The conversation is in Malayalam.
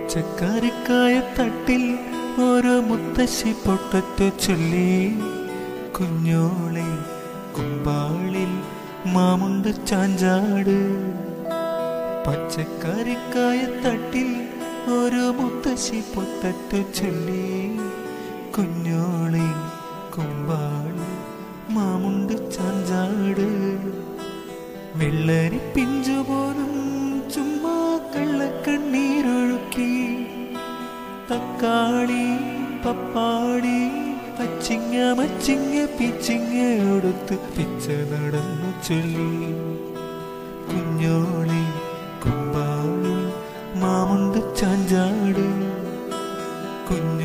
പച്ചക്കറിക്കായ തട്ടിൽ ഓരോ മുത്തശ്ശി പൊട്ടറ്റ ചൊല്ലി കുഞ്ഞോളെ കുമ്പാളിൽ മാമുണ്ട് ചാഞ്ചാട് പച്ചക്കറിക്കായ തട്ടിൽ ഓരോ മുത്തശ്ശി പൊട്ടറ്റ ചൊല്ലി കുഞ്ഞോളെ കുമ്പാളിൽ മാമുണ്ട് ചാഞ്ചാട് വെള്ളരി പിഞ്ചു പോലും ചുമ്മാ കള്ളക്കണ്ണീരൊഴുക്കി തക്കാളി പപ്പാളി പച്ചിങ്ങ മച്ചിങ്ങ പിച്ചിങ്ങ എടുത്ത് പിച്ച നടന്നു ചൊല്ലി കുഞ്ഞോളി കുമ്പാളി മാമുണ്ട് ചാഞ്ചാട് കുഞ്ഞു